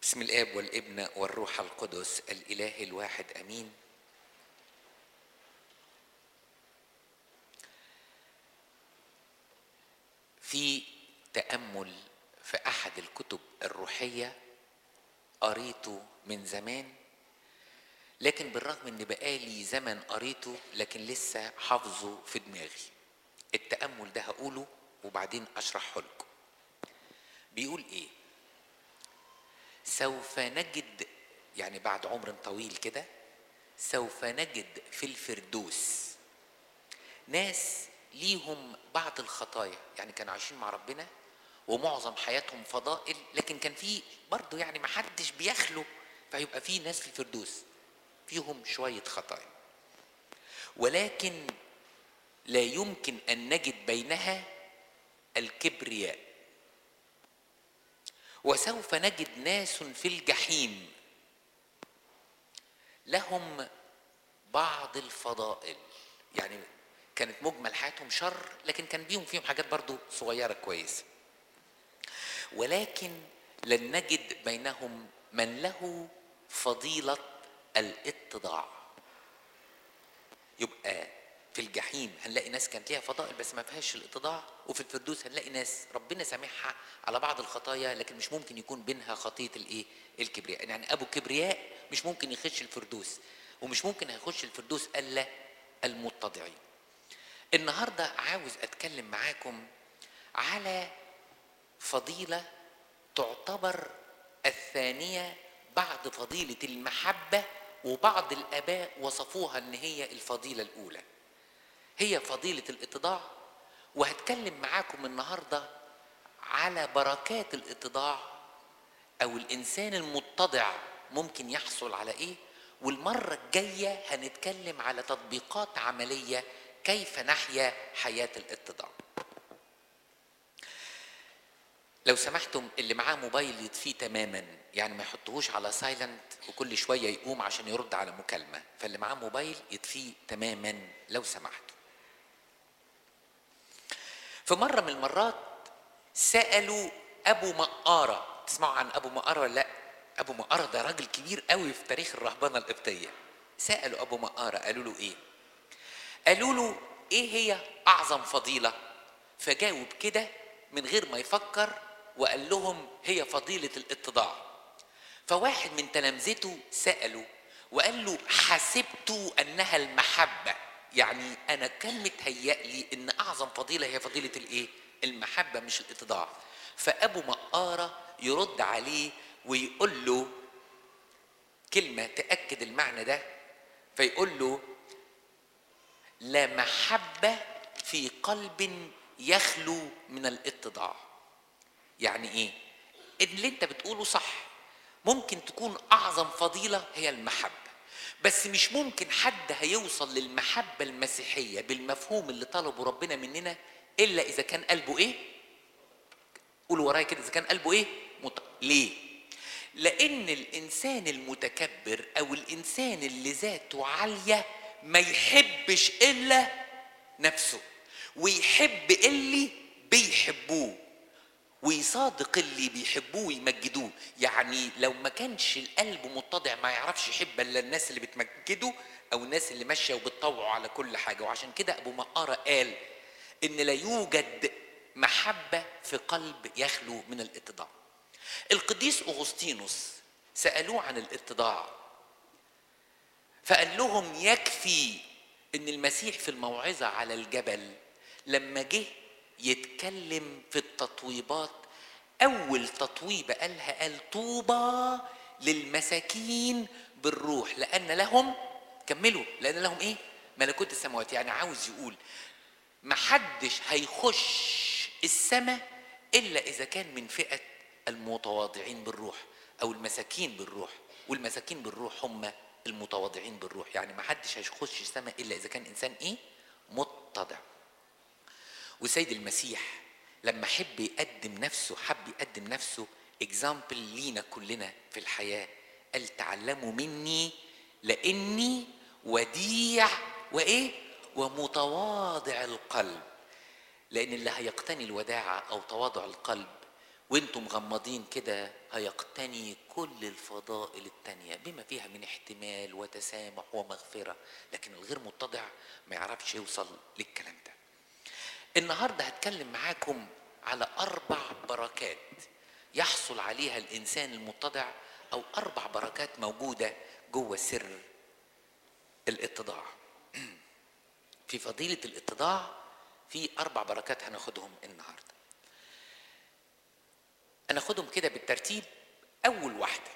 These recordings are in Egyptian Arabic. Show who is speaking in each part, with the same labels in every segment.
Speaker 1: بسم الاب والابن والروح القدس الاله الواحد امين في تامل في احد الكتب الروحيه قريته من زمان لكن بالرغم ان بقالي زمن قريته لكن لسه حافظه في دماغي التامل ده هقوله وبعدين اشرحه لكم بيقول ايه سوف نجد يعني بعد عمر طويل كده سوف نجد في الفردوس ناس ليهم بعض الخطايا يعني كانوا عايشين مع ربنا ومعظم حياتهم فضائل لكن كان في برضه يعني ما حدش بيخلو فيبقى في ناس في الفردوس فيهم شوية خطايا ولكن لا يمكن أن نجد بينها الكبرياء وسوف نجد ناس في الجحيم لهم بعض الفضائل يعني كانت مجمل حياتهم شر لكن كان بيهم فيهم حاجات برضو صغيرة كويسة ولكن لن نجد بينهم من له فضيلة الاتضاع يبقى في الجحيم هنلاقي ناس كانت ليها فضائل بس ما فيهاش الاتضاع وفي الفردوس هنلاقي ناس ربنا سامحها على بعض الخطايا لكن مش ممكن يكون بينها خطيه الايه الكبرياء يعني ابو كبرياء مش ممكن يخش الفردوس ومش ممكن هيخش الفردوس الا المتضعين النهارده عاوز اتكلم معاكم على فضيله تعتبر الثانيه بعد فضيله المحبه وبعض الاباء وصفوها ان هي الفضيله الاولى هي فضيله الاتضاع وهتكلم معاكم النهارده على بركات الاتضاع او الانسان المتضع ممكن يحصل على ايه والمره الجايه هنتكلم على تطبيقات عمليه كيف نحيا حياه الاتضاع لو سمحتم اللي معاه موبايل يطفيه تماما يعني ما يحطهوش على سايلنت وكل شويه يقوم عشان يرد على مكالمه فاللي معاه موبايل يطفيه تماما لو سمحتوا في مره من المرات سالوا ابو مقاره تسمعوا عن ابو مقاره ولا لا ابو مقاره ده راجل كبير قوي في تاريخ الرهبنه القبطيه سالوا ابو مقاره قالوا له ايه قالوا له ايه هي اعظم فضيله فجاوب كده من غير ما يفكر وقال لهم هي فضيله الاتضاع فواحد من تلامذته ساله وقال له حسبت انها المحبه يعني انا كان متهيألي ان اعظم فضيله هي فضيله الايه المحبه مش الاتضاع فابو مقاره يرد عليه ويقول له كلمه تاكد المعنى ده فيقول له لا محبه في قلب يخلو من الاتضاع يعني ايه اللي انت بتقوله صح ممكن تكون اعظم فضيله هي المحبه بس مش ممكن حد هيوصل للمحبه المسيحيه بالمفهوم اللي طلبه ربنا مننا الا اذا كان قلبه ايه قولوا ورايا كده اذا كان قلبه ايه مت... ليه لان الانسان المتكبر او الانسان اللي ذاته عاليه ما يحبش الا نفسه ويحب اللي بيحبوه ويصادق اللي بيحبوه ويمجدوه يعني لو ما كانش القلب متضع ما يعرفش يحب الا الناس اللي بتمجده او الناس اللي ماشيه وبتطوعه على كل حاجه وعشان كده ابو مقاره قال ان لا يوجد محبه في قلب يخلو من الاتضاع القديس اغسطينوس سالوه عن الاتضاع فقال لهم يكفي ان المسيح في الموعظه على الجبل لما جه يتكلم في التطويبات اول تطويبه قالها قال طوبى للمساكين بالروح لان لهم كملوا لان لهم ايه ملكوت السماوات يعني عاوز يقول محدش هيخش السماء الا اذا كان من فئه المتواضعين بالروح او المساكين بالروح والمساكين بالروح هم المتواضعين بالروح يعني محدش هيخش السماء الا اذا كان انسان ايه متضع وسيد المسيح لما حب يقدم نفسه حب يقدم نفسه اكزامبل لينا كلنا في الحياه قال تعلموا مني لاني وديع وايه ومتواضع القلب لان اللي هيقتني الوداعه او تواضع القلب وانتم مغمضين كده هيقتني كل الفضائل التانية بما فيها من احتمال وتسامح ومغفرة لكن الغير متضع ما يعرفش يوصل للكلام ده النهاردة هتكلم معاكم على أربع بركات يحصل عليها الإنسان المتضع أو أربع بركات موجودة جوه سر الاتضاع في فضيلة الاتضاع في أربع بركات هناخدهم النهاردة هناخدهم كده بالترتيب أول واحدة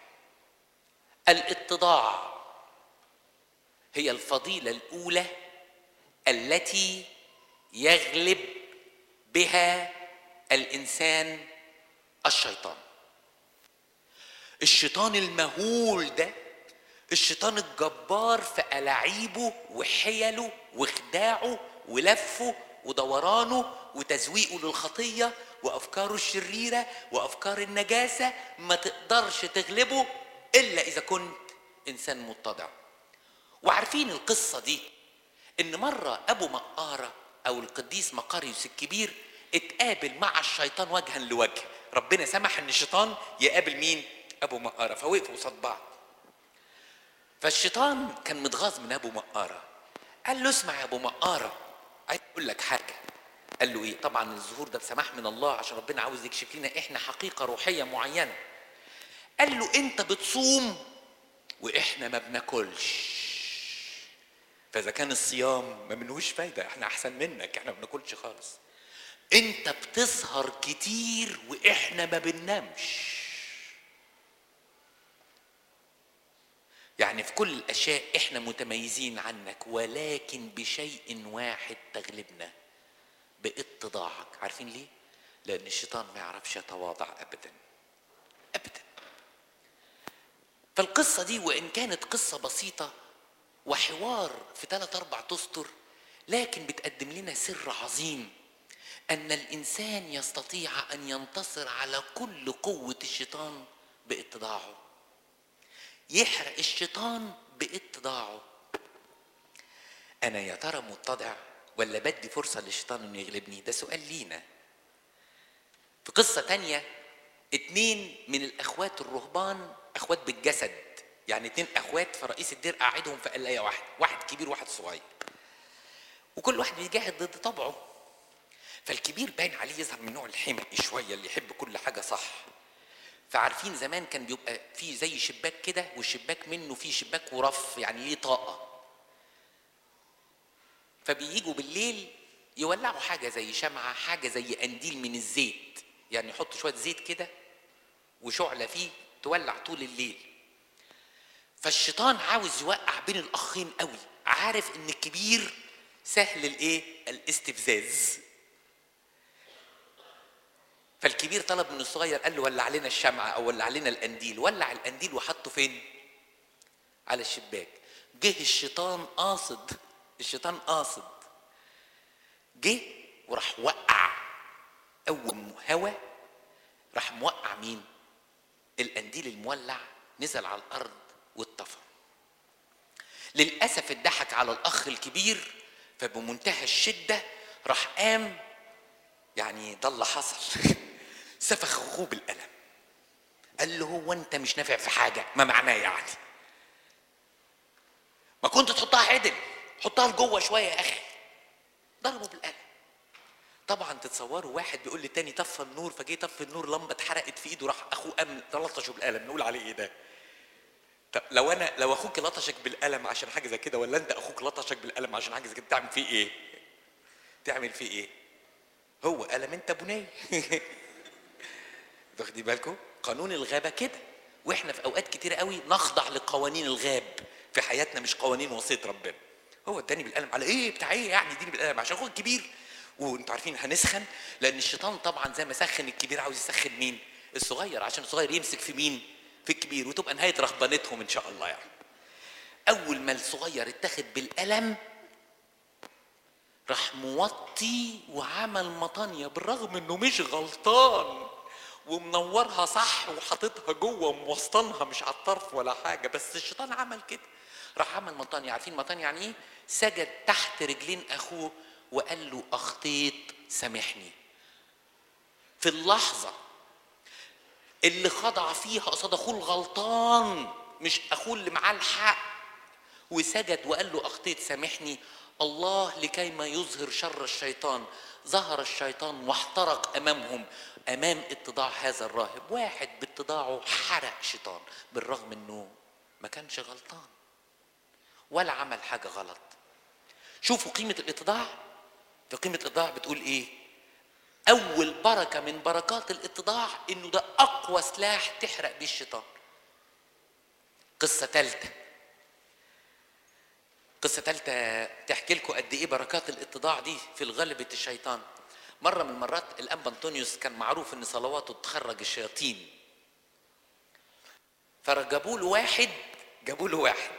Speaker 1: الاتضاع هي الفضيلة الأولى التي يغلب بها الإنسان الشيطان الشيطان المهول ده الشيطان الجبار في ألاعيبه وحيله وخداعه ولفه ودورانه وتزويقه للخطية وأفكاره الشريرة وأفكار النجاسة ما تقدرش تغلبه إلا إذا كنت إنسان متضع وعارفين القصة دي إن مرة أبو مقارة أو القديس مقاريوس الكبير اتقابل مع الشيطان وجها لوجه ربنا سمح ان الشيطان يقابل مين ابو مقاره فوقفوا قصاد بعض فالشيطان كان متغاظ من ابو مقاره قال له اسمع يا ابو مقاره عايز اقول لك حاجه قال له ايه طبعا الظهور ده بسماح من الله عشان ربنا عاوز يكشف لنا احنا حقيقه روحيه معينه قال له انت بتصوم واحنا ما بناكلش فاذا كان الصيام ما منهوش فايده احنا احسن منك احنا ما بناكلش خالص انت بتسهر كتير واحنا ما بننامش يعني في كل الاشياء احنا متميزين عنك ولكن بشيء واحد تغلبنا باتضاعك عارفين ليه لان الشيطان ما يعرفش يتواضع ابدا ابدا فالقصه دي وان كانت قصه بسيطه وحوار في ثلاث اربع اسطر لكن بتقدم لنا سر عظيم ان الانسان يستطيع ان ينتصر على كل قوه الشيطان باتضاعه يحرق الشيطان باتضاعه انا يا ترى متضع ولا بدي فرصه للشيطان انه يغلبني ده سؤال لينا في قصه تانية اتنين من الاخوات الرهبان اخوات بالجسد يعني اتنين اخوات فرئيس الدير قاعدهم في قلايه واحده واحد كبير وواحد صغير وكل واحد بيجاهد ضد طبعه فالكبير باين عليه يظهر من نوع الحمقي شويه اللي يحب كل حاجه صح فعارفين زمان كان بيبقى في زي شباك كده والشباك منه فيه شباك ورف يعني ليه طاقه فبييجوا بالليل يولعوا حاجه زي شمعه حاجه زي قنديل من الزيت يعني يحطوا شويه زيت كده وشعله فيه تولع طول الليل فالشيطان عاوز يوقع بين الاخين قوي عارف ان الكبير سهل الايه الاستفزاز فالكبير طلب من الصغير قال له ولع لنا الشمعة أو ولع لنا القنديل ولع القنديل وحطه فين على الشباك جه الشيطان قاصد الشيطان قاصد جه وراح وقع أول هوا راح موقع مين القنديل المولع نزل على الأرض واتطفى للأسف اتضحك على الأخ الكبير فبمنتهى الشدة راح قام يعني ده اللي حصل سفخ اخوه بالقلم قال له هو انت مش نافع في حاجه ما معناه يعني ما كنت تحطها عدل حطها لجوه شويه يا اخي ضربه بالقلم طبعا تتصوروا واحد بيقول للتاني طفى النور فجه طفى النور لمبه اتحرقت في ايده راح اخوه قام لطشه بالقلم نقول عليه ايه ده طب لو انا لو اخوك لطشك بالقلم عشان حاجه زي كده ولا انت اخوك لطشك بالقلم عشان حاجه زي كده تعمل فيه ايه تعمل فيه ايه هو قلم انت بني واخدين بالكم قانون الغابه كده واحنا في اوقات كتير قوي نخضع لقوانين الغاب في حياتنا مش قوانين وصيه ربنا هو اداني بالقلم على ايه بتاع ايه يعني اديني بالقلم عشان اخوك كبير وانتوا عارفين هنسخن لان الشيطان طبعا زي ما سخن الكبير عاوز يسخن مين الصغير عشان الصغير يمسك في مين في الكبير وتبقى نهايه رهبنتهم ان شاء الله يعني اول ما الصغير اتخذ بالقلم راح موطي وعمل مطانية بالرغم انه مش غلطان ومنورها صح وحاططها جوه وموسطنها مش على الطرف ولا حاجه بس الشيطان عمل كده راح عمل مطانية عارفين مطانية يعني ايه سجد تحت رجلين اخوه وقال له اخطيت سامحني في اللحظه اللي خضع فيها قصاد اخوه الغلطان مش اخوه اللي معاه الحق وسجد وقال له اخطيت سامحني الله لكي ما يظهر شر الشيطان ظهر الشيطان واحترق امامهم امام اتضاع هذا الراهب واحد باتضاعه حرق شيطان بالرغم انه ما كانش غلطان ولا عمل حاجه غلط شوفوا قيمه الاتضاع في قيمه الاتضاع بتقول ايه اول بركه من بركات الاتضاع انه ده اقوى سلاح تحرق بيه الشيطان قصه ثالثه قصة ثالثة تحكي لكم قد إيه بركات الاتضاع دي في غلبة الشيطان. مرة من المرات الأنبا أنطونيوس كان معروف إن صلواته تخرج الشياطين. فجابوا له واحد جابوا له واحد.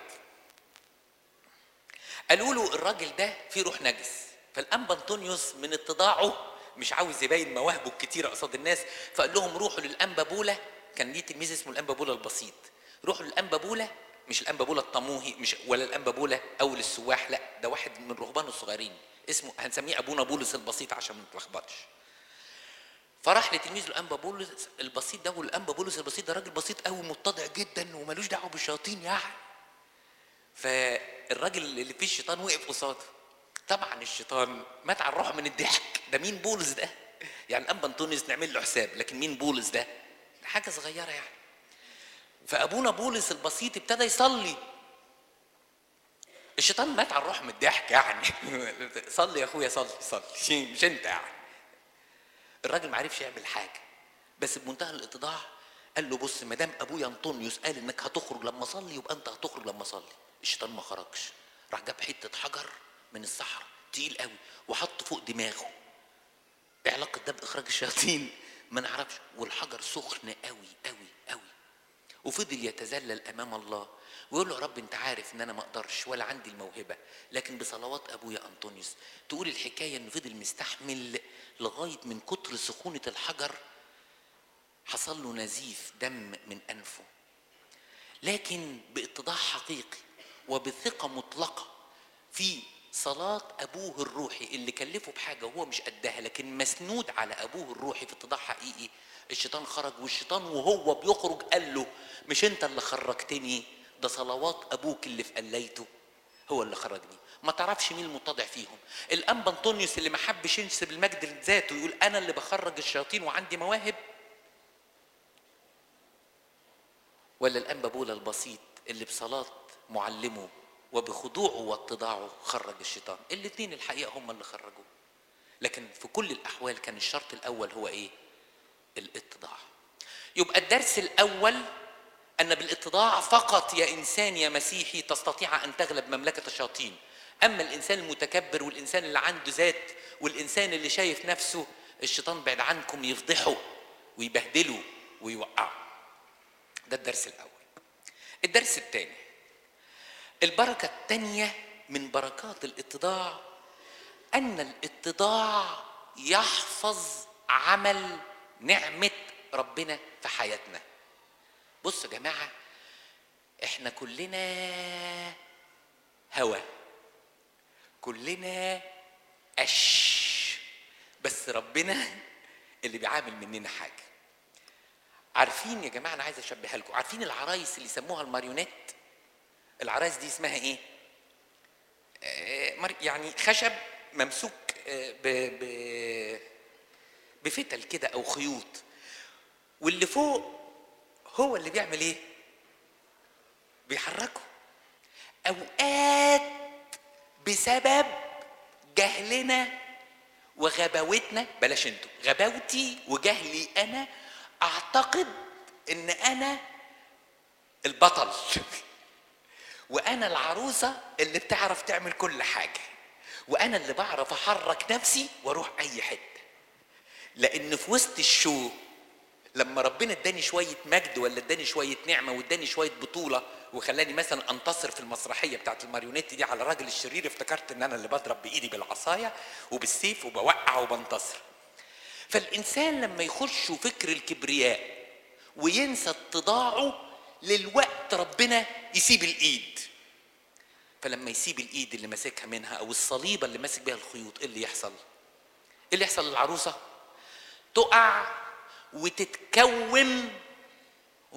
Speaker 1: قالوا له الراجل ده فيه روح نجس. فالأنبا أنطونيوس من اتضاعه مش عاوز يبين مواهبه الكتيرة قصاد الناس فقال لهم روحوا للأنبا بولا كان ليه تلميذ اسمه الأنبا بولا البسيط. روحوا للأنبا بولا مش الانبابوله الطموهي مش ولا الانبابوله اول السواح لا ده واحد من رهبان الصغيرين اسمه هنسميه ابونا بولس البسيط عشان ما نتلخبطش فراح لتلميذ الانبا بولس البسيط ده والانبا بولس البسيط ده راجل بسيط قوي متضع جدا وملوش دعوه بالشياطين يعني فالراجل اللي فيه الشيطان وقف قصاده طبعا الشيطان مات على الروح من الضحك ده مين بولس ده يعني الانبا انطونيوس نعمل له حساب لكن مين بولس ده حاجه صغيره يعني فابونا بولس البسيط ابتدى يصلي الشيطان مات على الروح من الضحك يعني صلي يا اخويا صلي صلي مش انت يعني الراجل ما عرفش يعمل حاجه بس بمنتهى الاتضاع قال له بص ما دام ابويا انطونيوس قال انك هتخرج لما اصلي يبقى انت هتخرج لما اصلي الشيطان ما خرجش راح جاب حته حجر من الصحراء تقيل قوي وحطه فوق دماغه ايه علاقه ده باخراج الشياطين ما نعرفش والحجر سخن قوي قوي قوي وفضل يتذلل امام الله ويقول له يا رب انت عارف ان انا ما اقدرش ولا عندي الموهبه لكن بصلوات ابويا انطونيوس تقول الحكايه انه فضل مستحمل لغايه من كتر سخونه الحجر حصل له نزيف دم من انفه لكن باتضاع حقيقي وبثقه مطلقه في صلاة أبوه الروحي اللي كلفه بحاجة وهو مش قدها لكن مسنود على أبوه الروحي في اتضاع حقيقي الشيطان خرج والشيطان وهو بيخرج قال له مش أنت اللي خرجتني ده صلوات أبوك اللي في قليته هو اللي خرجني ما تعرفش مين المتضع فيهم الأنبا أنطونيوس اللي ما حبش ينسب المجد لذاته يقول أنا اللي بخرج الشياطين وعندي مواهب ولا الأنبا بولا البسيط اللي بصلاة معلمه وبخضوعه واتضاعه خرج الشيطان الاثنين الحقيقة هم اللي خرجوه لكن في كل الأحوال كان الشرط الأول هو إيه الاتضاع يبقى الدرس الأول أن بالاتضاع فقط يا إنسان يا مسيحي تستطيع أن تغلب مملكة الشياطين أما الإنسان المتكبر والإنسان اللي عنده ذات والإنسان اللي شايف نفسه الشيطان بعد عنكم يفضحه ويبهدله ويوقعه ده الدرس الأول الدرس الثاني البركة الثانية من بركات الاتضاع أن الاتضاع يحفظ عمل نعمة ربنا في حياتنا بصوا يا جماعة احنا كلنا هوا كلنا قش بس ربنا اللي بيعامل مننا حاجة عارفين يا جماعة أنا عايز أشبهها لكم عارفين العرايس اللي يسموها الماريونيت العرايس دي اسمها ايه آه يعني خشب ممسوك آه ب ب بفتل كده او خيوط واللي فوق هو اللي بيعمل ايه بيحركه اوقات بسبب جهلنا وغباوتنا بلاش انتوا غباوتي وجهلي انا اعتقد ان انا البطل وانا العروسه اللي بتعرف تعمل كل حاجه وانا اللي بعرف احرك نفسي واروح اي حته لان في وسط الشو لما ربنا اداني شويه مجد ولا اداني شويه نعمه واداني شويه بطوله وخلاني مثلا انتصر في المسرحيه بتاعت الماريونيت دي على الراجل الشرير افتكرت ان انا اللي بضرب بايدي بالعصايه وبالسيف وبوقع وبنتصر فالانسان لما يخش فكر الكبرياء وينسى اتضاعه للوقت ربنا يسيب الايد فلما يسيب الايد اللي ماسكها منها او الصليبه اللي ماسك بيها الخيوط ايه اللي يحصل ايه اللي يحصل للعروسه تقع وتتكوم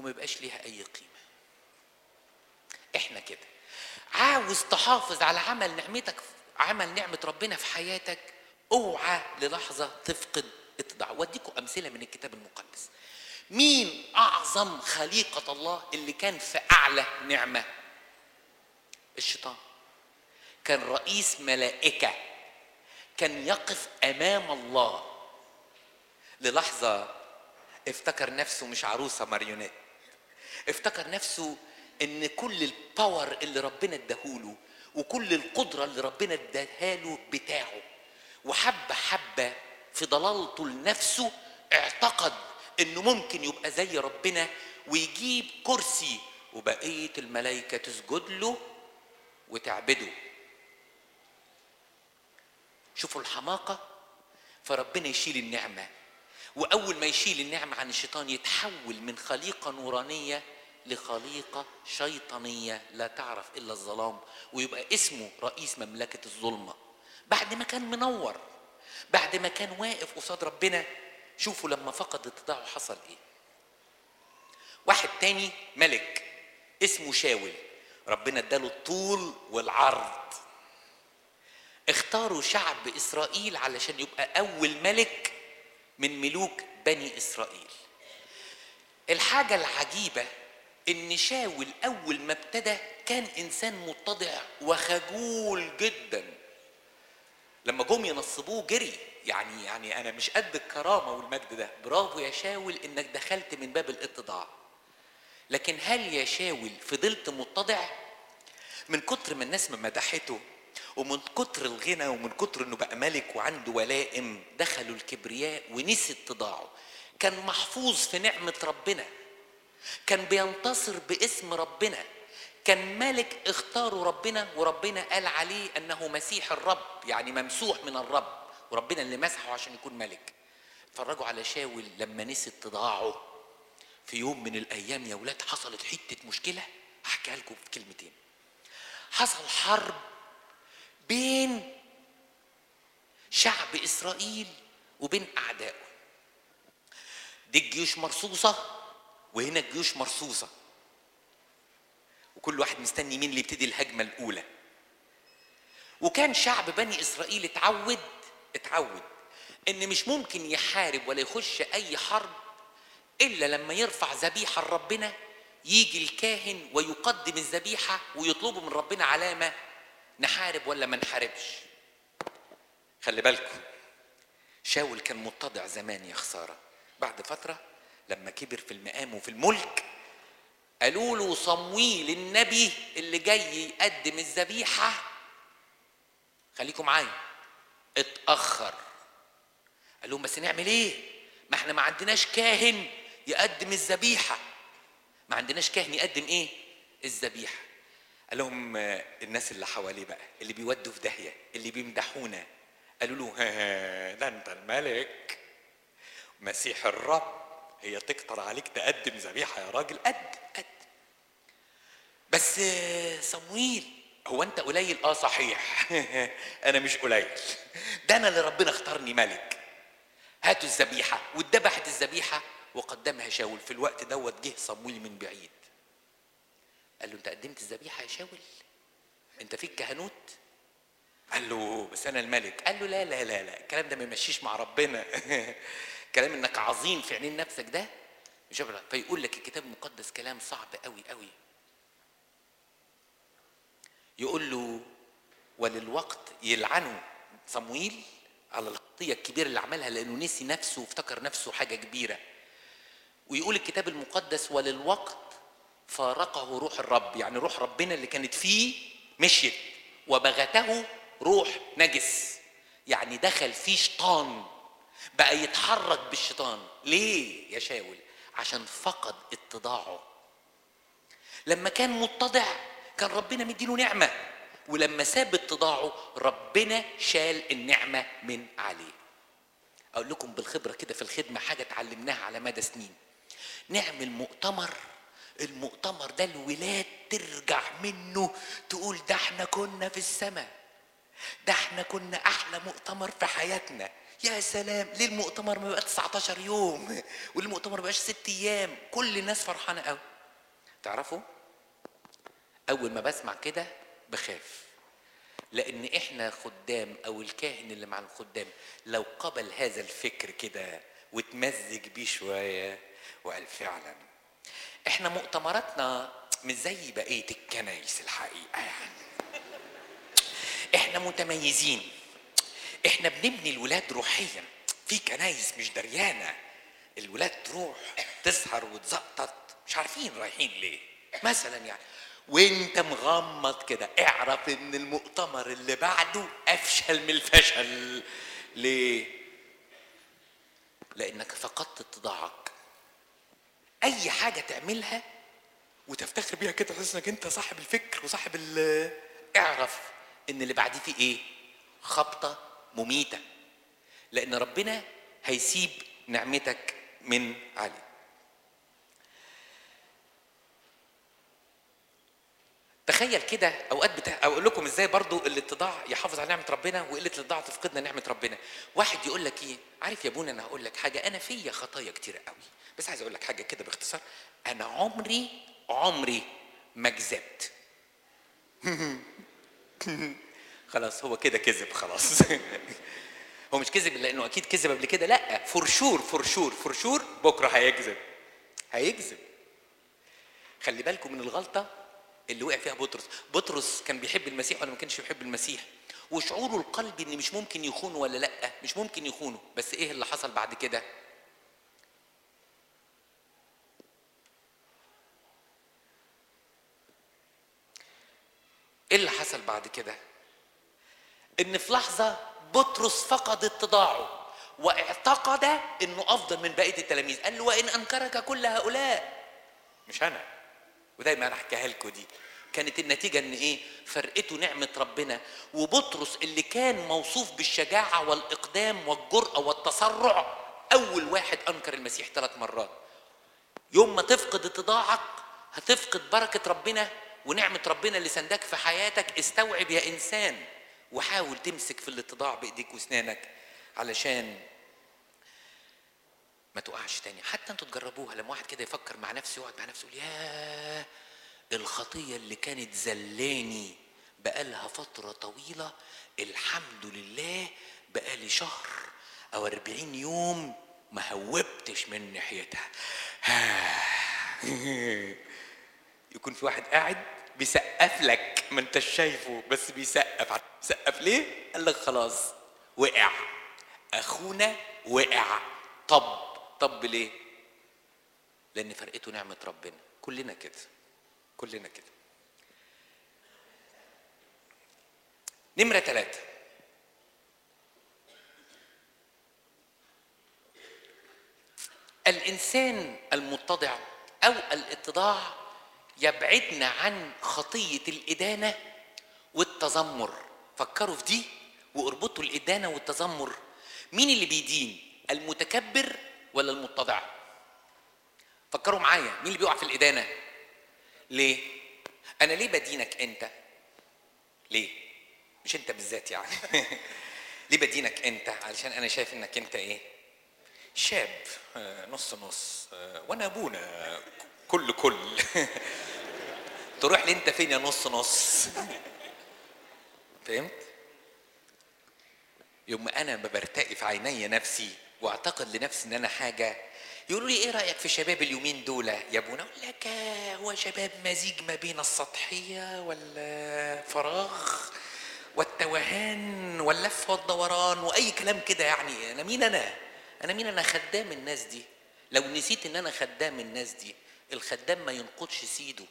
Speaker 1: وما يبقاش ليها اي قيمه احنا كده عاوز تحافظ على عمل نعمتك عمل نعمه ربنا في حياتك اوعى للحظه تفقد اتضاع واديكم امثله من الكتاب المقدس مين اعظم خليقه الله اللي كان في اعلى نعمه الشيطان كان رئيس ملائكه كان يقف امام الله للحظه افتكر نفسه مش عروسه ماريونيت افتكر نفسه ان كل الباور اللي ربنا اداهوله وكل القدره اللي ربنا اداها بتاعه وحبه حبه في ضلالته لنفسه اعتقد انه ممكن يبقى زي ربنا ويجيب كرسي وبقيه الملائكه تسجد له وتعبده شوفوا الحماقه فربنا يشيل النعمه واول ما يشيل النعمه عن الشيطان يتحول من خليقه نورانيه لخليقه شيطانيه لا تعرف الا الظلام ويبقى اسمه رئيس مملكه الظلمه بعد ما كان منور بعد ما كان واقف قصاد ربنا شوفوا لما فقد اتضاعه حصل ايه واحد تاني ملك اسمه شاول ربنا اداله الطول والعرض اختاروا شعب اسرائيل علشان يبقى اول ملك من ملوك بني اسرائيل الحاجه العجيبه ان شاول اول ما ابتدى كان انسان متضع وخجول جدا لما جم ينصبوه جري يعني يعني انا مش قد الكرامه والمجد ده برافو يا شاول انك دخلت من باب الاتضاع لكن هل يا شاول فضلت متضع من كتر ما الناس ما مدحته ومن كتر الغنى ومن كتر انه بقى ملك وعنده ولائم دخلوا الكبرياء ونسي اتضاعه كان محفوظ في نعمه ربنا كان بينتصر باسم ربنا كان ملك اختاره ربنا وربنا قال عليه انه مسيح الرب يعني ممسوح من الرب وربنا اللي مسحه عشان يكون ملك اتفرجوا على شاول لما نسي اتضاعه في يوم من الايام يا ولاد حصلت حته مشكله هحكيها لكم في كلمتين حصل حرب بين شعب اسرائيل وبين اعدائه دي الجيوش مرصوصه وهنا الجيوش مرصوصه وكل واحد مستني مين اللي يبتدي الهجمه الاولى وكان شعب بني اسرائيل اتعود اتعود ان مش ممكن يحارب ولا يخش اي حرب الا لما يرفع ذبيحه لربنا يجي الكاهن ويقدم الذبيحه ويطلبوا من ربنا علامه نحارب ولا ما نحاربش خلي بالكم شاول كان متضع زمان يا خساره بعد فتره لما كبر في المقام وفي الملك قالوا له صمويل النبي اللي جاي يقدم الذبيحه خليكم معايا اتاخر قال لهم بس نعمل ايه ما احنا ما عندناش كاهن يقدم الذبيحه ما عندناش كاهن يقدم ايه الذبيحه قال لهم آه، الناس اللي حواليه بقى اللي بيودوا في داهيه اللي بيمدحونا قالوا له ها ده انت الملك مسيح الرب هي تكتر عليك تقدم ذبيحه يا راجل قد قد بس آه، صمويل هو انت قليل اه صحيح انا مش قليل ده انا اللي ربنا اختارني ملك هاتوا الذبيحه واتذبحت الذبيحه وقدمها شاول في الوقت دوت جه صمويل من بعيد قال له انت قدمت الذبيحه يا شاول انت فيك كهنوت قال له بس انا الملك قال له لا لا لا لا الكلام ده ما يمشيش مع ربنا كلام انك عظيم في عينين نفسك ده مش هيبقى- فيقول لك الكتاب المقدس كلام صعب قوي قوي يقول له وللوقت يلعنه صمويل على الخطية الكبيرة اللي عملها لأنه نسي نفسه وافتكر نفسه حاجة كبيرة ويقول الكتاب المقدس وللوقت فارقه روح الرب يعني روح ربنا اللي كانت فيه مشيت وبغته روح نجس يعني دخل فيه شيطان بقى يتحرك بالشيطان ليه يا شاول عشان فقد اتضاعه لما كان متضع كان ربنا مديله نعمة ولما ساب اتضاعه ربنا شال النعمة من عليه أقول لكم بالخبرة كده في الخدمة حاجة اتعلمناها على مدى سنين نعمل مؤتمر المؤتمر ده الولاد ترجع منه تقول ده احنا كنا في السماء ده احنا كنا احلى مؤتمر في حياتنا يا سلام ليه المؤتمر ما بقى 19 يوم والمؤتمر ما بقاش ست ايام كل الناس فرحانه قوي تعرفوا اول ما بسمع كده بخاف لان احنا خدام او الكاهن اللي مع الخدام لو قبل هذا الفكر كده وتمزج بيه شويه وقال فعلا احنا مؤتمراتنا مش زي بقيه الكنايس الحقيقه يعني احنا متميزين احنا بنبني الولاد روحيا في كنايس مش دريانه الولاد تروح تسهر وتزقطط مش عارفين رايحين ليه مثلا يعني وانت مغمض كده اعرف ان المؤتمر اللي بعده افشل من الفشل ليه لانك فقدت اتضاعك اي حاجه تعملها وتفتخر بيها كده تحس انك انت صاحب الفكر وصاحب ال اعرف ان اللي بعديه فيه ايه خبطه مميته لان ربنا هيسيب نعمتك من عليه تخيل كده اوقات بتا... اقول لكم ازاي برضو الاتضاع يحافظ على نعمه ربنا وقله الاتضاع تفقدنا نعمه ربنا واحد يقول لك ايه عارف يا ابونا انا هقول لك حاجه انا فيا خطايا كتير قوي بس عايز اقول لك حاجه كده باختصار انا عمري عمري ما كذبت خلاص هو كده كذب خلاص هو مش كذب لانه اكيد كذب قبل كده لا فور شور فور شور فور شور بكره هيكذب هيكذب خلي بالكم من الغلطه اللي وقع فيها بطرس بطرس كان بيحب المسيح ولا ما كانش بيحب المسيح وشعوره القلبي ان مش ممكن يخونه ولا لا مش ممكن يخونه بس ايه اللي حصل بعد كده ايه اللي حصل بعد كده ان في لحظه بطرس فقد اتضاعه واعتقد انه افضل من بقيه التلاميذ قال له وان انكرك كل هؤلاء مش انا ودايما انا احكيها لكم دي كانت النتيجه ان ايه فرقته نعمه ربنا وبطرس اللي كان موصوف بالشجاعه والاقدام والجرأه والتسرع اول واحد انكر المسيح ثلاث مرات يوم ما تفقد اتضاعك هتفقد بركه ربنا ونعمه ربنا اللي سندك في حياتك استوعب يا انسان وحاول تمسك في الاتضاع بايديك واسنانك علشان ما تقعش تاني حتى انتوا تجربوها لما واحد كده يفكر مع نفسه يقعد مع نفسه يقول ياه الخطية اللي كانت زلاني بقالها فترة طويلة الحمد لله بقالي شهر أو أربعين يوم ما هوبتش من ناحيتها يكون في واحد قاعد بيسقف لك ما انتش شايفه بس بيسقف سقف ليه؟ قال لك خلاص وقع اخونا وقع طب طب ليه؟ لان فرقته نعمه ربنا كلنا كده كلنا كده نمره ثلاثه الانسان المتضع او الاتضاع يبعدنا عن خطيه الادانه والتذمر فكروا في دي واربطوا الادانه والتذمر مين اللي بيدين المتكبر ولا المتضع فكروا معايا مين اللي بيقع في الادانه ليه انا ليه بدينك انت ليه مش انت بالذات يعني ليه بدينك انت علشان انا شايف انك انت ايه شاب آه، نص نص آه، وانا ابونا كل كل تروح لي انت فين يا نص نص فهمت يوم ما انا ببرتقي في عيني نفسي واعتقد لنفسي ان انا حاجه يقولوا لي ايه رايك في شباب اليومين دول يا ابونا اقول لك آه، هو شباب مزيج ما بين السطحيه والفراغ والتوهان واللف والدوران واي كلام كده يعني انا مين انا انا مين انا خدام الناس دي لو نسيت ان انا خدام الناس دي الخدام ما ينقضش سيده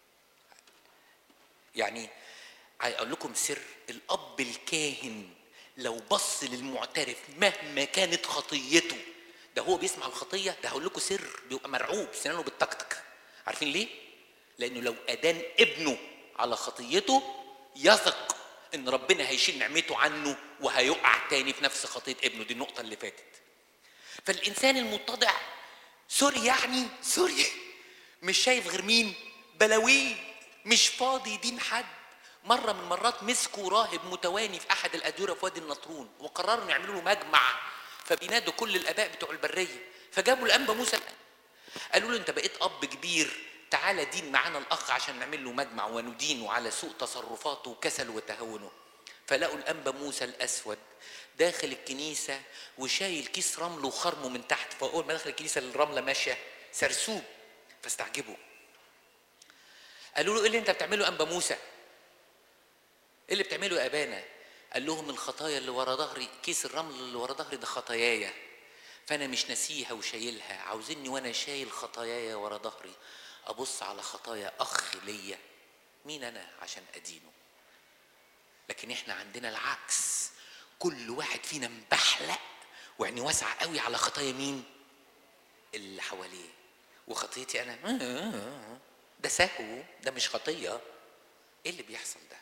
Speaker 1: يعني اقول لكم سر الاب الكاهن لو بص للمعترف مهما كانت خطيته ده هو بيسمع الخطيه ده هقول لكم سر بيبقى مرعوب سنانه بالتكتك عارفين ليه لانه لو ادان ابنه على خطيته يثق ان ربنا هيشيل نعمته عنه وهيقع تاني في نفس خطيه ابنه دي النقطه اللي فاتت فالانسان المتضع سوري يعني سوري مش شايف غير مين بلاويه مش فاضي يدين حد مرة من المرات مسكوا راهب متواني في أحد الأديرة في وادي النطرون وقرروا إنه يعملوا له مجمع فبينادوا كل الاباء بتوع البريه فجابوا الانبا موسى قالوا له انت بقيت اب كبير تعالى دين معانا الاخ عشان نعمل له مجمع وندينه على سوء تصرفاته وكسله وتهاونه فلقوا الانبا موسى الاسود داخل الكنيسه وشايل كيس رمل وخرمه من تحت فاول ما دخل الكنيسه الرمله ماشيه سرسوب فاستعجبوا قالوا له ايه اللي انت بتعمله انبا موسى ايه اللي بتعمله يا ابانا قال لهم الخطايا اللي ورا ظهري كيس الرمل اللي ورا ظهري ده خطاياي فانا مش ناسيها وشايلها عاوزني وانا شايل خطاياي ورا ظهري ابص على خطايا اخ ليا مين انا عشان ادينه لكن احنا عندنا العكس كل واحد فينا مبحلق وعيني واسعه قوي على خطايا مين اللي حواليه وخطيتي انا ده سهو ده مش خطيه ايه اللي بيحصل ده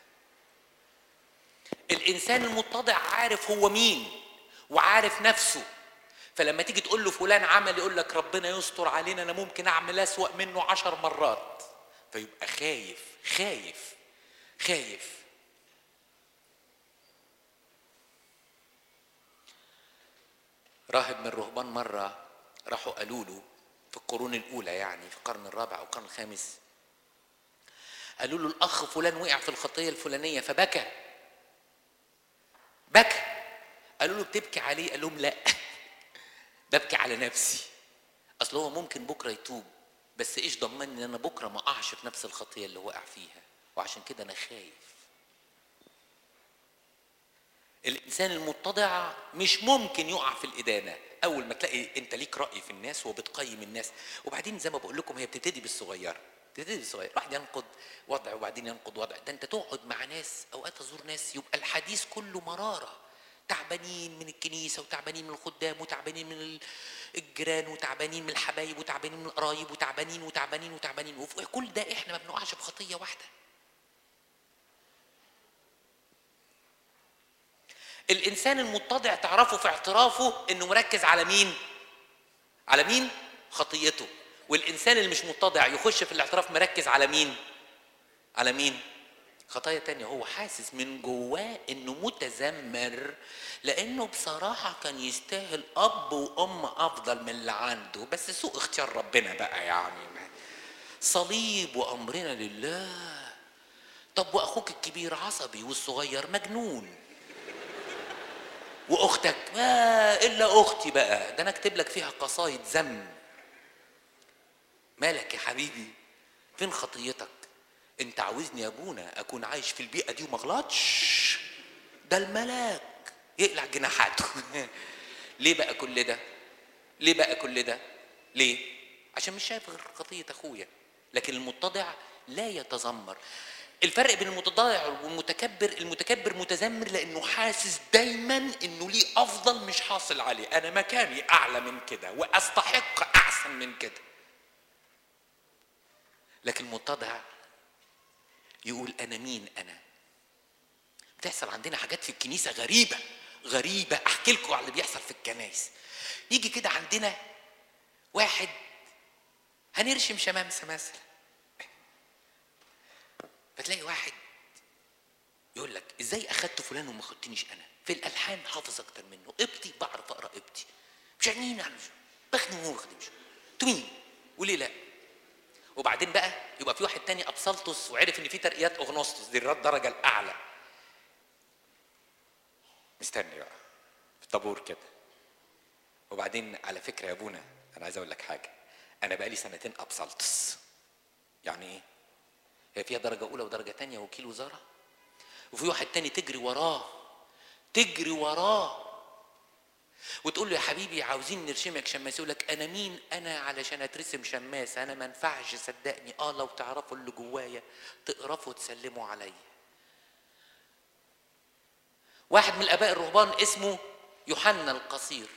Speaker 1: الانسان المتضع عارف هو مين وعارف نفسه فلما تيجي تقول له فلان عمل يقول لك ربنا يستر علينا انا ممكن اعمل اسوأ منه عشر مرات فيبقى خايف خايف خايف راهب من الرهبان مرة راحوا قالوا له في القرون الأولى يعني في القرن الرابع أو القرن الخامس قالوا له الأخ فلان وقع في الخطية الفلانية فبكى بكى قالوا له بتبكي عليه قال لهم لا ببكي على نفسي اصل هو ممكن بكره يتوب بس ايش ضمني ان انا بكره ما اقعش في نفس الخطيه اللي وقع فيها وعشان كده انا خايف الانسان المتضع مش ممكن يقع في الادانه اول ما تلاقي انت ليك راي في الناس وبتقيم الناس وبعدين زي ما بقول لكم هي بتبتدي بالصغير بتبتدي بالصغير واحد ينقد وضع وبعدين ينقد وضع ده انت تقعد مع ناس اوقات تزور ناس يبقى الحديث كله مراره تعبانين من الكنيسه وتعبانين من الخدام وتعبانين من الجيران وتعبانين من الحبايب وتعبانين من القرايب وتعبانين وتعبانين وتعبانين وفي كل ده احنا ما بنقعش في خطيه واحده الانسان المتضع تعرفه في اعترافه انه مركز على مين على مين خطيته والانسان اللي مش متضع يخش في الاعتراف مركز على مين على مين خطايا تانية هو حاسس من جواه انه متذمر لانه بصراحة كان يستاهل اب وام افضل من اللي عنده بس سوء اختيار ربنا بقى يعني صليب وامرنا لله طب واخوك الكبير عصبي والصغير مجنون واختك ما الا اختي بقى ده انا اكتب لك فيها قصايد ذم مالك يا حبيبي فين خطيتك انت عاوزني يا ابونا اكون عايش في البيئه دي وما اغلطش ده الملاك يقلع جناحاته ليه بقى كل ده ليه بقى كل ده ليه عشان مش شايف غير خطيه اخويا لكن المتضع لا يتذمر الفرق بين المتضايع والمتكبر المتكبر متذمر لانه حاسس دايما انه ليه افضل مش حاصل عليه انا مكاني اعلى من كده واستحق احسن من كده لكن المتضع يقول انا مين انا بتحصل عندنا حاجات في الكنيسه غريبه غريبه احكي لكم على اللي بيحصل في الكنائس يجي كده عندنا واحد هنرشم شمامسه مثلا فتلاقي واحد يقول لك ازاي اخدت فلان وما خدتنيش انا في الالحان حافظ اكتر منه ابتي بعرف اقرا ابتي مش عينين على بخدم وما بخدمش انتوا مين وليه لا وبعدين بقى يبقى في واحد تاني ابسلطس وعرف ان في ترقيات اغنوستوس دي الدرجه الاعلى مستني بقى في طابور كده وبعدين على فكره يا ابونا انا عايز اقول لك حاجه انا بقالي سنتين ابسلطس يعني ايه هي فيها درجه اولى ودرجه تانية وكيل وزاره وفي واحد تاني تجري وراه تجري وراه وتقول له يا حبيبي عاوزين نرشمك شماس يقول لك انا مين انا علشان اترسم شماس انا ما ينفعش صدقني اه لو تعرفوا اللي جوايا تقرفوا وتسلموا عليا واحد من الاباء الرهبان اسمه يوحنا القصير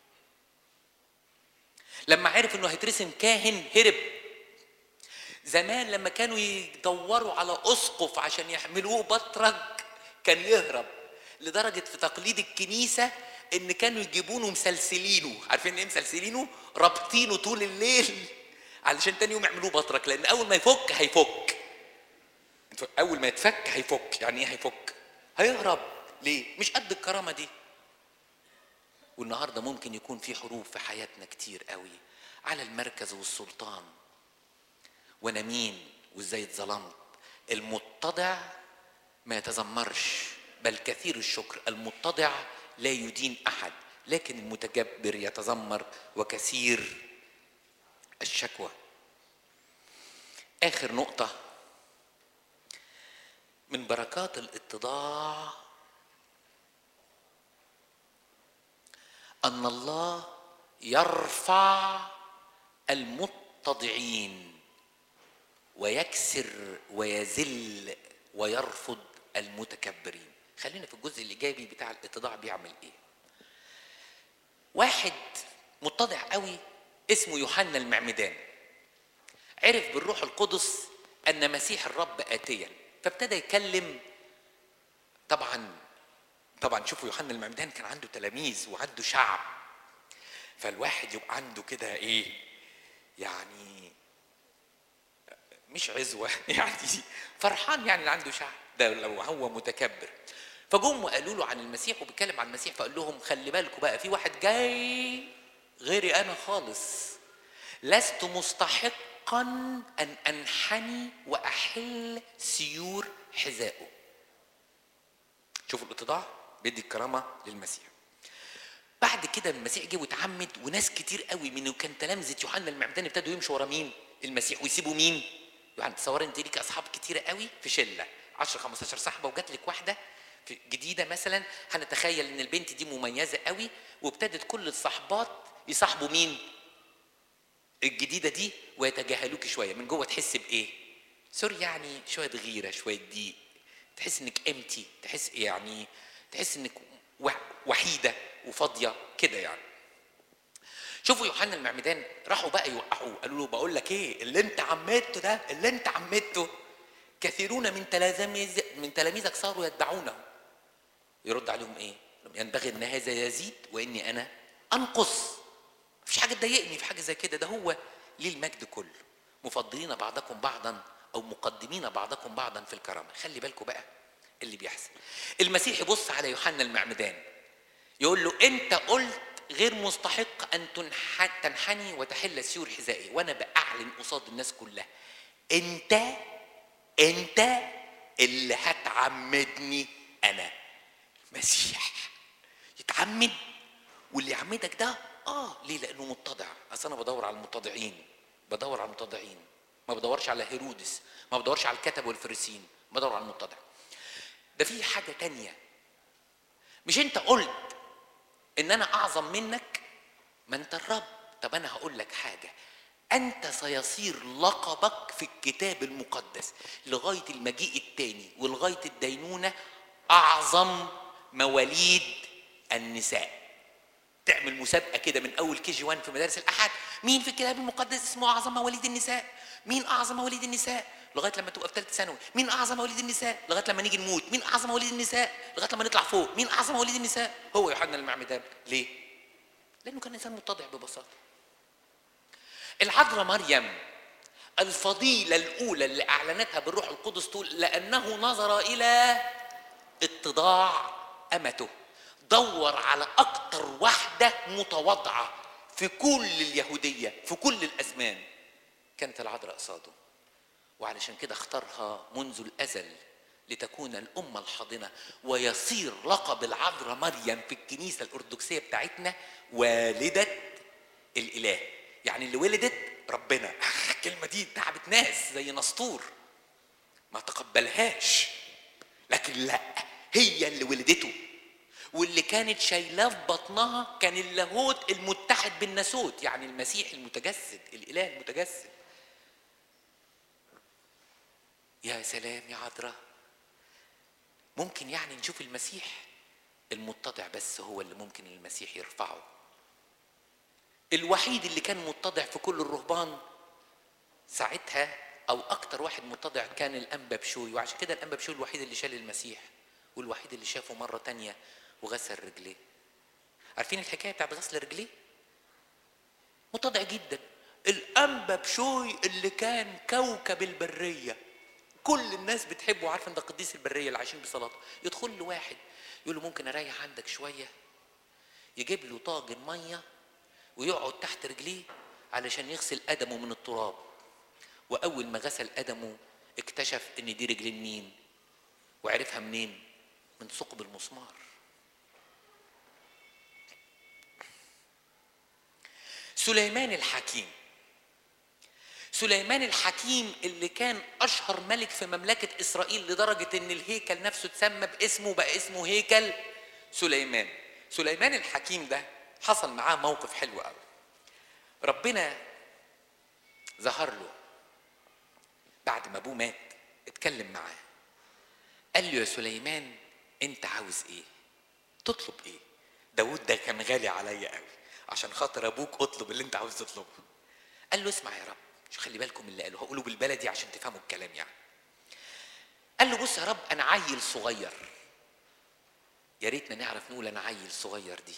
Speaker 1: لما عرف انه هيترسم كاهن هرب زمان لما كانوا يدوروا على اسقف عشان يحملوه بطرك كان يهرب لدرجه في تقليد الكنيسه ان كانوا يجيبونه مسلسلينه عارفين ايه مسلسلينه رابطينه طول الليل علشان تاني يوم يعملوه بطرك لان اول ما يفك هيفك اول ما يتفك هيفك يعني ايه هيفك هيهرب ليه مش قد الكرامه دي والنهارده ممكن يكون في حروب في حياتنا كتير قوي على المركز والسلطان وانا مين وازاي اتظلمت المتضع ما يتذمرش بل كثير الشكر المتضع لا يدين احد لكن المتجبر يتذمر وكثير الشكوى اخر نقطه من بركات الاتضاع ان الله يرفع المتضعين ويكسر ويذل ويرفض المتكبرين خلينا في الجزء الايجابي بتاع الاتضاع بيعمل ايه واحد متضع قوي اسمه يوحنا المعمدان عرف بالروح القدس ان مسيح الرب اتيا فابتدى يكلم طبعا طبعا شوفوا يوحنا المعمدان كان عنده تلاميذ وعنده شعب فالواحد يبقى عنده كده ايه يعني مش عزوه يعني فرحان يعني اللي عنده شعب ده لو هو متكبر فجم وقالوا له عن المسيح وبيتكلم عن المسيح فقال لهم خلي بالكم بقى في واحد جاي غيري انا خالص لست مستحقا ان انحني واحل سيور حذائه شوفوا الاتضاع بيدي الكرامه للمسيح بعد كده المسيح جه واتعمد وناس كتير قوي من كان تلامذه يوحنا المعمدان ابتدوا يمشوا ورا مين؟ المسيح ويسيبوا مين؟ يعني تصور انت ليك اصحاب كتيره قوي في شله 10 15 صاحبه وجات لك واحده في جديده مثلا هنتخيل ان البنت دي مميزه قوي وابتدت كل الصحبات يصاحبوا مين؟ الجديده دي ويتجاهلوك شويه من جوه تحس بايه؟ سوري يعني شويه غيره شويه ضيق تحس انك امتي تحس يعني تحس انك وحيده وفاضيه كده يعني شوفوا يوحنا المعمدان راحوا بقى يوقعوه قالوا له بقول لك ايه اللي انت عمدته ده اللي انت عمدته كثيرون من تلاميذ من تلاميذك صاروا يتبعونه يرد عليهم ايه؟ ينبغي ان هذا يزيد واني انا انقص مفيش حاجه تضايقني في حاجه زي كده ده هو ليه المجد كله مفضلين بعضكم بعضا او مقدمين بعضكم بعضا في الكرامه خلي بالكم بقى اللي بيحصل المسيح يبص على يوحنا المعمدان يقول له انت قلت غير مستحق ان تنحني وتحل سيور حذائي وانا باعلن قصاد الناس كلها انت انت اللي هتعمدني انا مسيح يتعمد واللي يعمدك ده اه ليه لانه متضع اصل انا بدور على المتضعين بدور على المتضعين ما بدورش على هيرودس ما بدورش على الكتب والفريسين بدور على المتضع ده في حاجه تانية مش انت قلت ان انا اعظم منك ما انت الرب طب انا هقول لك حاجه انت سيصير لقبك في الكتاب المقدس لغايه المجيء الثاني ولغايه الدينونه اعظم مواليد النساء تعمل مسابقه كده من اول كي جي 1 في مدارس الاحد مين في الكتاب المقدس اسمه اعظم مواليد النساء مين اعظم مواليد النساء لغايه لما تبقى في ثالثه ثانوي مين اعظم مواليد النساء لغايه لما نيجي نموت مين اعظم مواليد النساء لغايه لما نطلع فوق مين اعظم مواليد النساء هو يوحنا المعمدان ليه لانه كان انسان متضع ببساطه العذراء مريم الفضيله الاولى اللي اعلنتها بالروح القدس تقول لانه نظر الى اتضاع امته دور على اكتر واحده متواضعه في كل اليهوديه في كل الازمان كانت العذراء قصاده وعلشان كده اختارها منذ الازل لتكون الامه الحاضنه ويصير لقب العذراء مريم في الكنيسه الارثوذكسيه بتاعتنا والده الاله يعني اللي ولدت ربنا الكلمه دي تعبت ناس زي نسطور ما تقبلهاش لكن لا هي اللي ولدته واللي كانت شايلاه في بطنها كان اللاهوت المتحد بالناسوت يعني المسيح المتجسد الاله المتجسد يا سلام يا عذراء ممكن يعني نشوف المسيح المتضع بس هو اللي ممكن المسيح يرفعه الوحيد اللي كان متضع في كل الرهبان ساعتها او اكتر واحد متضع كان الانبا بشوي وعشان كده الانبا بشوي الوحيد اللي شال المسيح والوحيد اللي شافه مره تانية وغسل رجليه عارفين الحكايه بتاعت غسل رجليه متضع جدا الانبا بشوي اللي كان كوكب البريه كل الناس بتحبه وعارفه ان ده قديس البريه اللي عايشين بصلاته يدخل له واحد يقول له ممكن اريح عندك شويه يجيب له طاجن ميه ويقعد تحت رجليه علشان يغسل قدمه من التراب واول ما غسل قدمه اكتشف ان دي رجل مين وعرفها منين من ثقب المسمار سليمان الحكيم سليمان الحكيم اللي كان اشهر ملك في مملكه اسرائيل لدرجه ان الهيكل نفسه اتسمى باسمه بقى اسمه هيكل سليمان سليمان الحكيم ده حصل معاه موقف حلو قوي ربنا ظهر له بعد ما ابوه مات اتكلم معاه قال له يا سليمان انت عاوز ايه تطلب ايه داود ده كان غالي عليا قوي عشان خاطر ابوك اطلب اللي انت عاوز تطلبه قال له اسمع يا رب مش خلي بالكم من اللي قاله هقوله بالبلدي عشان تفهموا الكلام يعني قال له بص يا رب انا عيل صغير يا ريتنا نعرف نقول انا عيل صغير دي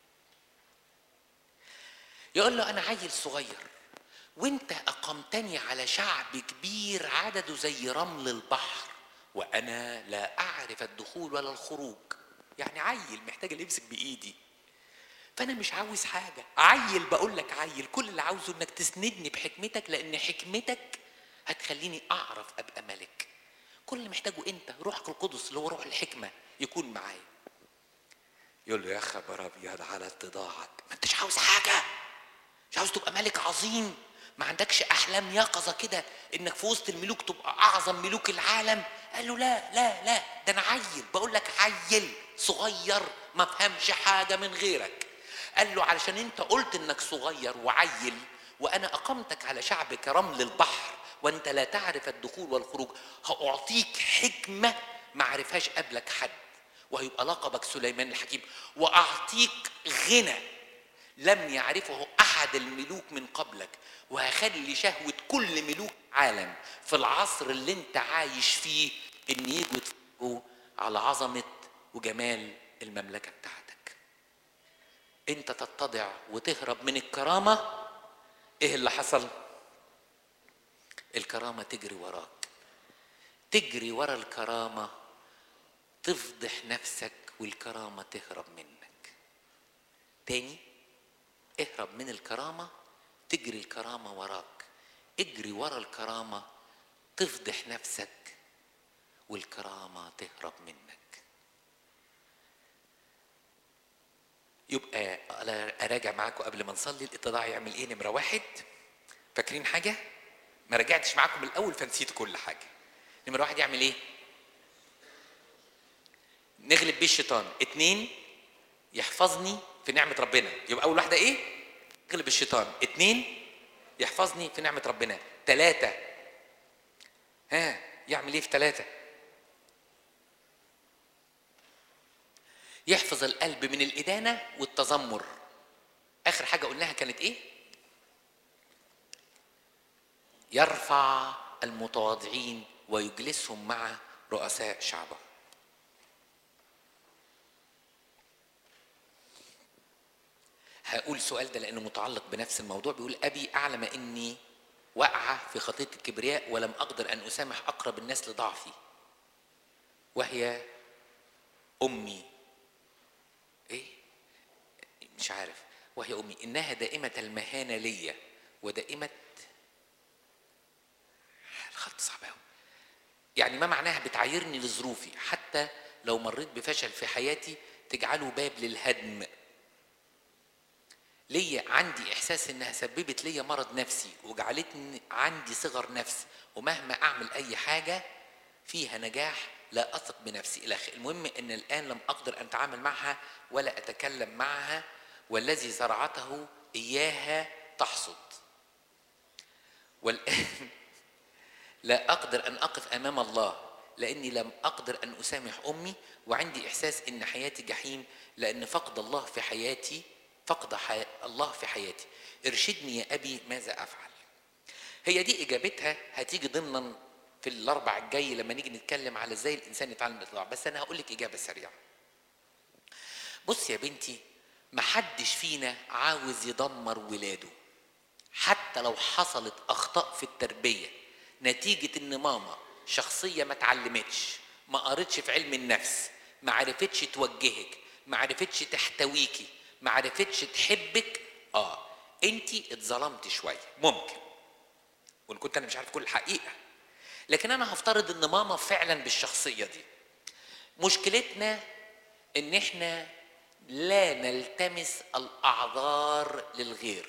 Speaker 1: يقول له انا عيل صغير وانت اقمتني على شعب كبير عدده زي رمل البحر وانا لا اعرف الدخول ولا الخروج يعني عيل محتاج اللي يمسك بايدي فانا مش عاوز حاجه عيل بقول لك عيل كل اللي عاوزه انك تسندني بحكمتك لان حكمتك هتخليني اعرف ابقى ملك كل اللي محتاجه انت روحك القدس اللي هو روح الحكمه يكون معايا يقول له يا خبر ابيض على اتضاعك ما انتش عاوز حاجه مش عاوز تبقى ملك عظيم ما عندكش احلام يقظه كده انك في وسط الملوك تبقى اعظم ملوك العالم قال له لا لا لا ده انا عيل بقول لك عيل صغير ما فهمش حاجه من غيرك قال له علشان انت قلت انك صغير وعيل وانا اقمتك على شعب كرمل البحر وانت لا تعرف الدخول والخروج هاعطيك حكمه ما عرفهاش قبلك حد وهيبقى لقبك سليمان الحكيم واعطيك غنى لم يعرفه احد الملوك من قبلك وهخلي شهوه كل ملوك العالم في العصر اللي انت عايش فيه ان يجوا يتفرجوا على عظمه وجمال المملكه بتاعتك انت تتضع وتهرب من الكرامه ايه اللي حصل الكرامه تجري وراك تجري ورا الكرامه تفضح نفسك والكرامه تهرب منك تاني اهرب من الكرامه تجري الكرامه وراك اجري ورا الكرامه تفضح نفسك والكرامه تهرب منك يبقى اراجع معاكم قبل ما نصلي الاتضاع يعمل ايه نمره واحد فاكرين حاجه ما راجعتش معاكم الاول فنسيت كل حاجه نمره واحد يعمل ايه نغلب بيه الشيطان اتنين يحفظني في نعمه ربنا يبقى اول واحده ايه نغلب الشيطان اتنين يحفظني في نعمه ربنا تلاته ها يعمل ايه في تلاته يحفظ القلب من الإدانة والتذمر آخر حاجة قلناها كانت إيه؟ يرفع المتواضعين ويجلسهم مع رؤساء شعبه هقول السؤال ده لأنه متعلق بنفس الموضوع بيقول أبي أعلم إني واقعة في خطية الكبرياء ولم أقدر أن أسامح أقرب الناس لضعفي وهي أمي ايه مش عارف وهي امي انها دائمه المهانه ليا ودائمه الخط صعب قوي يعني ما معناها بتعايرني لظروفي حتى لو مريت بفشل في حياتي تجعله باب للهدم ليا عندي احساس انها سببت ليا مرض نفسي وجعلتني عندي صغر نفس ومهما اعمل اي حاجه فيها نجاح لا اثق بنفسي الى اخره المهم ان الان لم اقدر ان اتعامل معها ولا اتكلم معها والذي زرعته اياها تحصد والان لا اقدر ان اقف امام الله لاني لم اقدر ان اسامح امي وعندي احساس ان حياتي جحيم لان فقد الله في حياتي فقد حي... الله في حياتي ارشدني يا ابي ماذا افعل هي دي اجابتها هتيجي ضمنا في الاربع الجاي لما نيجي نتكلم على ازاي الانسان يتعلم الاطلاع بس انا هقول لك اجابه سريعه بص يا بنتي محدش فينا عاوز يدمر ولاده حتى لو حصلت اخطاء في التربيه نتيجه ان ماما شخصيه ما اتعلمتش ما قرتش في علم النفس ما عرفتش توجهك ما عرفتش تحتويكي ما عرفتش تحبك اه انت اتظلمت شويه ممكن وان كنت انا مش عارف كل الحقيقه لكن انا هفترض ان ماما فعلا بالشخصيه دي مشكلتنا ان احنا لا نلتمس الاعذار للغير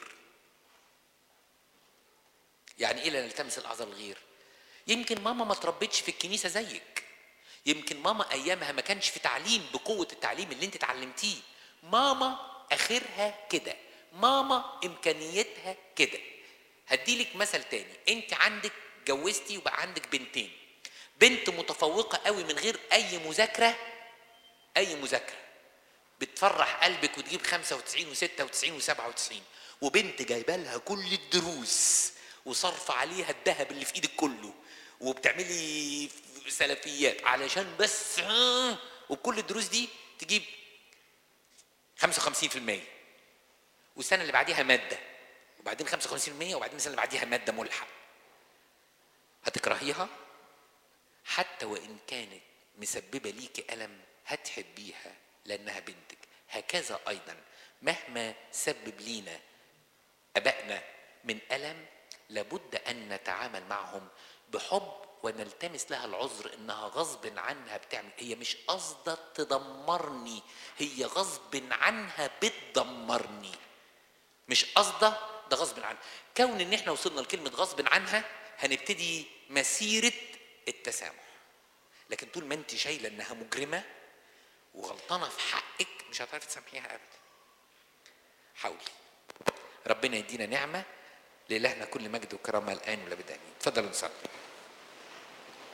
Speaker 1: يعني ايه لا نلتمس الاعذار للغير يمكن ماما ما تربتش في الكنيسه زيك يمكن ماما ايامها ما كانش في تعليم بقوه التعليم اللي انت اتعلمتيه ماما اخرها كده ماما امكانيتها كده هديلك مثل تاني انت عندك جوزتي وبقى عندك بنتين بنت متفوقه قوي من غير اي مذاكره اي مذاكره بتفرح قلبك وتجيب 95 و96 و97 وبنت جايبه لها كل الدروس وصرف عليها الذهب اللي في ايدك كله وبتعملي سلفيات علشان بس ها وبكل الدروس دي تجيب 55% والسنه اللي بعديها ماده وبعدين 55% وبعدين السنه اللي بعديها ماده ملحق هتكرهيها حتى وان كانت مسببه ليكي الم هتحبيها لانها بنتك هكذا ايضا مهما سبب لينا ابائنا من الم لابد ان نتعامل معهم بحب ونلتمس لها العذر انها غصب عنها بتعمل هي مش قصدها تدمرني هي غصب عنها بتدمرني مش قصده ده غصب عنها كون ان احنا وصلنا لكلمه غصب عنها هنبتدي مسيره التسامح لكن طول ما انت شايله انها مجرمه وغلطانه في حقك مش هتعرفي تسامحيها ابدا حاولي ربنا يدينا نعمه لإلهنا كل مجد وكرامه الان ولا بدانين اتفضلوا نصلي